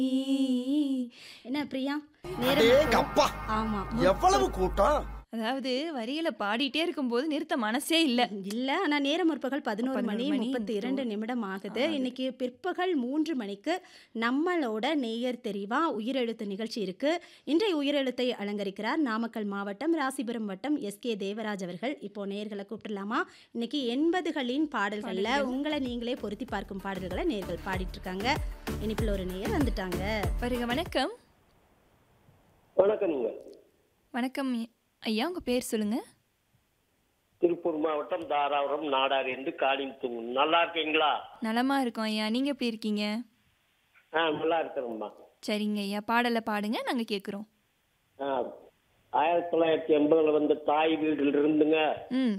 என்ன பிரியா நேரம் அடேங்கப்பா ஆமா எவ்வளவு கூட்டம் அதாவது வரிகளை பாடிட்டே இருக்கும்போது நிறுத்த மனசே இல்ல இல்ல ஆனா நேரம் முற்பகல் பதினோரு மணி 11 மணி முப்பத்தி இரண்டு நிமிடம் ஆகுது இன்னைக்கு பிற்பகல் மூன்று மணிக்கு நம்மளோட நேயர் தெரிவா உயிரெழுத்து நிகழ்ச்சி இருக்கு இன்றைய உயிரெழுத்தை அலங்கரிக்கிறார் நாமக்கல் மாவட்டம் ராசிபுரம் வட்டம் எஸ் கே தேவராஜ் அவர்கள் இப்போ நேயர்களை கூப்பிடலாமா இன்னைக்கு எண்பதுகளின் பாடல்கள்ல உங்களை நீங்களே பொருத்தி பார்க்கும் பாடல்களை நேயர்கள் பாடிட்டு இருக்காங்க இனிப்பில் ஒரு நேயர் வந்துட்டாங்க வருக வணக்கம் வணக்கம்ங்க வணக்கம் ஐயா உங்க பேர் சொல்லுங்க திருப்பூர் மாவட்டம் தாராபுரம் நாடார் என்று காணித்துங்க நல்லா இருக்கீங்களா நலமா இருக்கோம் ஐயா நீங்க எப்படி இருக்கீங்க ஆ நல்லா இருக்கிறேம்மா சரிங்க ஐயா பாடலை பாடுங்க நாங்க கேக்குறோம் ஆ ஆயிரத்தி தொள்ளாயிரத்தி எண்பதுல வந்த தாய் வீட்டில் இருந்துங்க ம்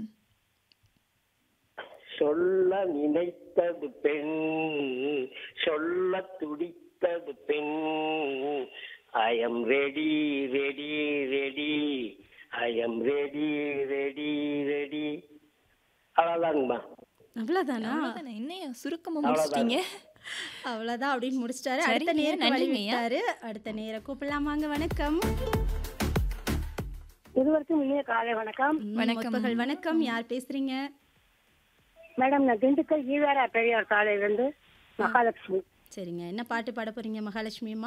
சொல்ல நினைத்தது பெண் சொல்ல துடித்தது பெண் I am ready ready ready I am ready ready ready அவ்வளோதாங்கம்மா அவ்வளவுதானா அவ்வளவுதானே. என்னையா சுருக்கமா முடிச்சிட்டீங்க அவ்வளவுதான் அப்படின்னு முடிச்சிட்டாரு சரிங்க, அடுத்த நேரம் நன்றிங்கய்யா. விட்டாரு அடுத்த நேரம் கூப்பிடலாமாங்க வணக்கம் இருவருக்கும் இனிய காலை வணக்கம் ம், வணக்கம். முற்பகல் வணக்கம் யார் பேசுறீங்க மேடம் நான் திண்டுக்கல் ஈவேரா பெரியார் சாலையிலிருந்து மகாலட்சுமி சரிங்க என்ன பாட்டு பாட போறீங்க மகாலட்சுமி அம்மா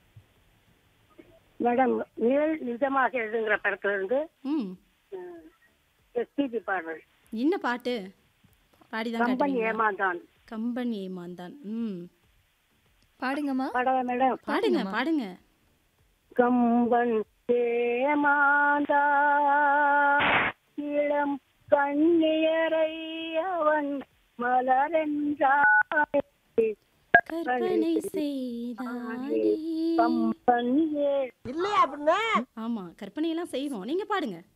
மேடம் நிழல் நிஜமாக எழுதுங்கிற படத்துல இருந்து ம் எஸ்பிபி பாடல் என்ன பாட்டு பாடிதான் கம்பன் காட்டுவீங்களா? ஏமாந்தான் கம்பன் ஏமாந்தான் ம் பாடுங்கம்மா பாடவா மேடம் பாடுங்க பாடுங்கம்மா. பாடுங்க கம்பன் ஏமாந்தா இளம் கண்ணியரை அவன் மலரென்றாய் கற்பனை செய்தானே கம்பன் ஏ ஆமா கற்பனை எல்லாம் செய்வோம் நீங்க பாடுங்க